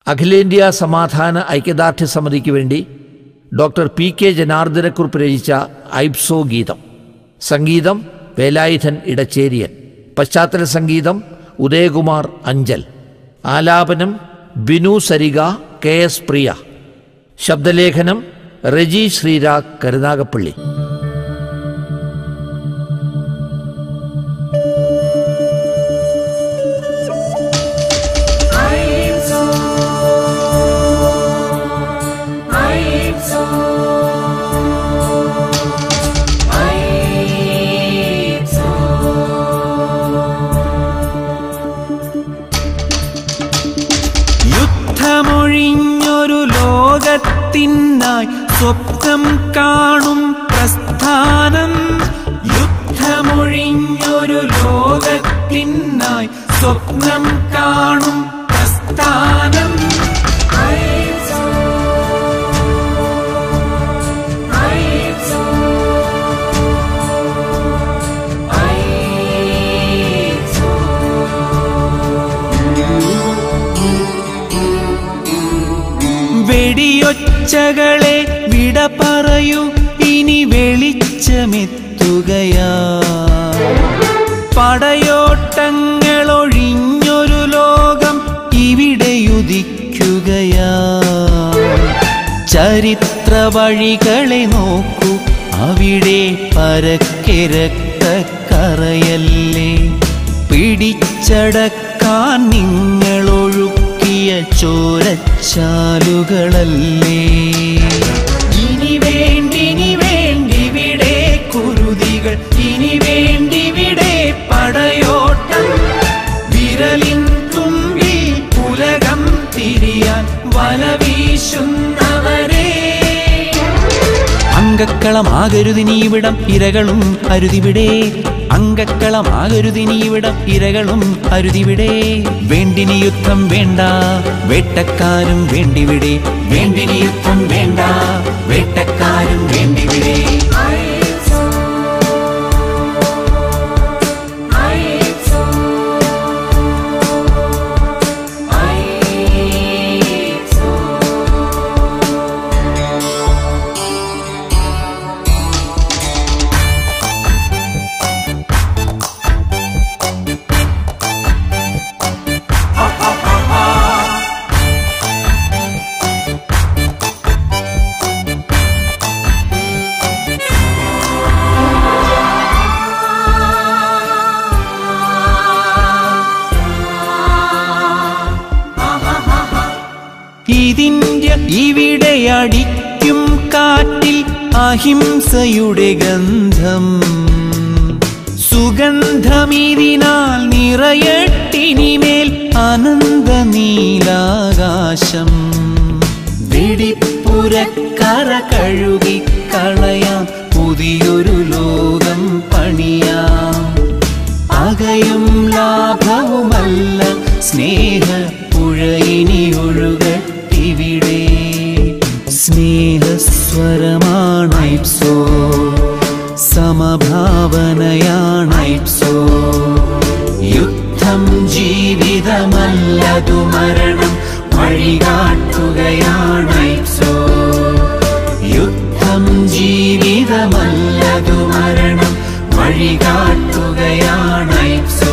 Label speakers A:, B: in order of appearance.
A: അഖിലേന്ത്യാ സമാധാന ഐക്യദാർഢ്യ സമിതിക്ക് വേണ്ടി ഡോക്ടർ പി കെ ജനാർദ്ദനക്കുറിപ്പ് രചിച്ച ഐപ്സോ ഗീതം സംഗീതം വേലായുധൻ ഇടച്ചേരിയൻ പശ്ചാത്തല സംഗീതം ഉദയകുമാർ അഞ്ചൽ ആലാപനം ബിനു സരിക കെ എസ് പ്രിയ ശബ്ദലേഖനം റെജി ശ്രീരാഗ് കരുനാഗപ്പള്ളി
B: യുദ്ധമൊഴിഞ്ഞൊരു ലോകത്തിനായി സ്വപ്നം കാണും പ്രസ്ഥാനം യുദ്ധമൊഴിഞ്ഞൊരു ലോകത്തിനായി സ്വപ്നം കാണും പ്രസ്ഥാനം വെടിയൊച്ചകളെ വിട പറയൂ ഇനി വെളിച്ചമെത്തുകയാ പടയോട്ടങ്ങളൊഴിഞ്ഞൊരു ലോകം ഇവിടെയുദിക്കുകയാ ചരിത്ര വഴികളെ നോക്കൂ അവിടെ പരക്കെ രക്തക്കറയല്ലേ പിടിച്ചടക്കാൻ നിങ്ങളൊഴുക്കിയ ചോരച്ചാലുകളല്ലേ ഇനി വേണ്ടിനി വേണ്ടിവിടെ കുരുതികൾ ഇനി വേണ്ടിവിടെ പടയോട്ടം വിരലിൻ തുമ്പിൽ ഉലകം തിരിയാൻ വല വീശുന്നവരെ അങ്കക്കളമാകരുതിനീവിടം ഇരകളും അരുതിവിടെ അങ്കക്കളമാകരുതിനീവിടം ഇരകളും അരുതിവിടെ വേണ്ടിനി യുദ്ധം വേണ്ട വേട്ടക്കാരും വേണ്ടിവിടെ വേണ്ടിനി യുദ്ധം വേണ്ട വേട്ടക്കാരും വേണ്ടിവിടെ ഇതിന്ത്യ ഇവിടെ അടിക്കും കാറ്റിൽ അഹിംസയുടെ ഗന്ധം സുഗന്ധമിതിനാൽ നിറയട്ടിനിമേൽ അനന്ത നീലാകാശം വെടിപ്പുരക്കറ കഴുകി കളയാം പുതിയൊരു ലോകം പണിയാം പകയും ലാഭവുമല്ല സ്നേഹ പുഴയിനി ഒഴുകട്ടിവിടെ സ്നേഹസ്വരമാണൈപ്സോ സമഭാവനയാണൈപ്സോ യുദ്ധം ജീവിതമല്ലതു മരണം വഴികാട്ടുകയാണൈപ്സോ യുദ്ധം ജീവിതമല്ലതു മരണം വഴികാട്ടുകയാണൈപ്സോ